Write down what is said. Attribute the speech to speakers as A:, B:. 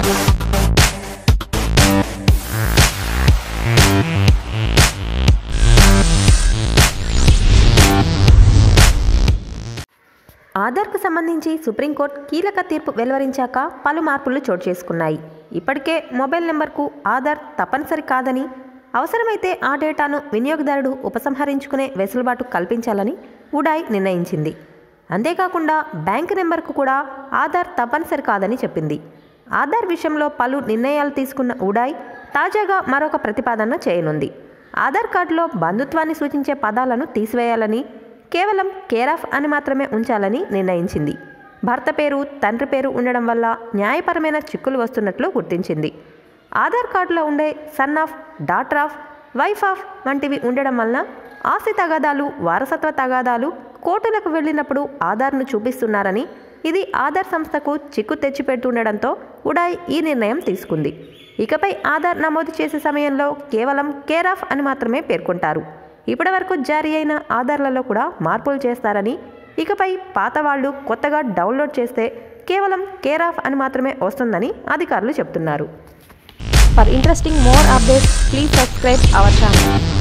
A: ఆధార్కు సంబంధించి సుప్రీంకోర్టు కీలక తీర్పు వెలువరించాక పలు మార్పులు చోటు చేసుకున్నాయి ఇప్పటికే మొబైల్ నెంబర్కు ఆధార్ తప్పనిసరి కాదని అవసరమైతే ఆ డేటాను వినియోగదారుడు ఉపసంహరించుకునే వెసులుబాటు కల్పించాలని ఉడాయ్ నిర్ణయించింది అంతేకాకుండా బ్యాంకు నెంబర్కు కూడా ఆధార్ తప్పనిసరి కాదని చెప్పింది ఆధార్ విషయంలో పలు నిర్ణయాలు తీసుకున్న ఉడాయ్ తాజాగా మరొక ప్రతిపాదన చేయనుంది ఆధార్ కార్డులో బంధుత్వాన్ని సూచించే పదాలను తీసివేయాలని కేవలం కేర్ ఆఫ్ అని మాత్రమే ఉంచాలని నిర్ణయించింది భర్త పేరు తండ్రి పేరు ఉండడం వల్ల న్యాయపరమైన చిక్కులు వస్తున్నట్లు గుర్తించింది ఆధార్ కార్డులో ఉండే son of daughter of wife of వంటివి ఉండడం వలన ఆస్తి తగాదాలు వారసత్వ తగాదాలు కోర్టులకు వెళ్ళినప్పుడు ఆధార్ను చూపిస్తున్నారని ఇది ఆధార్ సంస్థకు చిక్కు తెచ్చిపెడుతుండడంతో ఉడాయ్ ఈ నిర్ణయం తీసుకుంది ఇకపై ఆధార్ నమోదు చేసే సమయంలో కేవలం కేర్ ఆఫ్ అని మాత్రమే పేర్కొంటారు ఇప్పటివరకు జారీ అయిన ఆధార్లలో కూడా మార్పులు చేస్తారని ఇకపై పాత వాళ్ళు కొత్తగా డౌన్లోడ్ చేస్తే కేవలం కేర్ ఆఫ్ అని మాత్రమే వస్తుందని అధికారులు చెప్తున్నారు
B: For interesting more updates, please subscribe our channel.